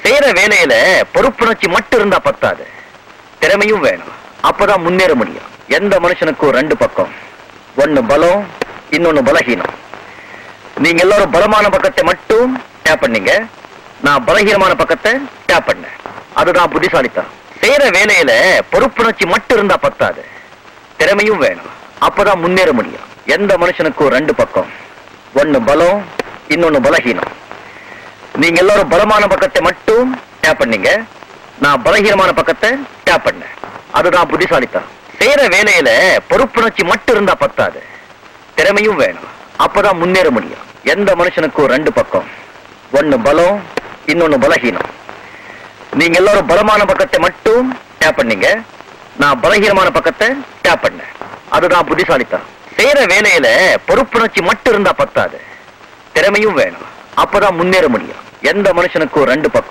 செய்யற வேலையில பொறுப்புணர்ச்சி மட்டும் இருந்தா பத்தாது திறமையும் வேணும் அப்பதான் முன்னேற முடியும் எந்த மனுஷனுக்கும் ரெண்டு பக்கம் ஒன்னு பலம் இன்னொன்னு பலகீனம் நீங்க எல்லாரும் பலமான பக்கத்தை மட்டும் டேப் பண்ணீங்க நான் பலகீனமான பக்கத்தை டேப் பண்ணேன் அதுதான் புத்திசாலித்தனம் செய்யற வேலையில பொறுப்புணர்ச்சி மட்டும் இருந்தா பத்தாது திறமையும் வேணும் அப்பதான் முன்னேற முடியும் எந்த மனுஷனுக்கும் ரெண்டு பக்கம் ஒன்னு பலம் இன்னொன்னு பலகீனம் நீங்க எல்லாரும் பலமான பக்கத்தை மட்டும் டேப் பண்ணீங்க நான் பலகீனமான பக்கத்தை டேப் பண்ணேன் அதுதான் புத்திசாலித்தனம் செய்யற வேலையில பொறுப்புணர்ச்சி மட்டும் இருந்தா பத்தாது திறமையும் வேணும் அப்பதான் முன்னேற முடியும் எந்த மனுஷனுக்கும் ரெண்டு பக்கம் ஒன்னு பலம் இன்னொன்னு பலகீனம் நீங்க எல்லாரும் பலமான பக்கத்தை மட்டும் டேப் பண்ணீங்க நான் பலகீனமான பக்கத்தை டேப் பண்ணேன் அதுதான் புத்திசாலித்தனம் செய்யற வேலையில பொறுப்புணர்ச்சி மட்டும் இருந்தா பத்தாது திறமையும் வேணும் அப்பதான் முன்னேற முடியும் எந்த மனுஷனுக்கும் ரெண்டு பக்கம்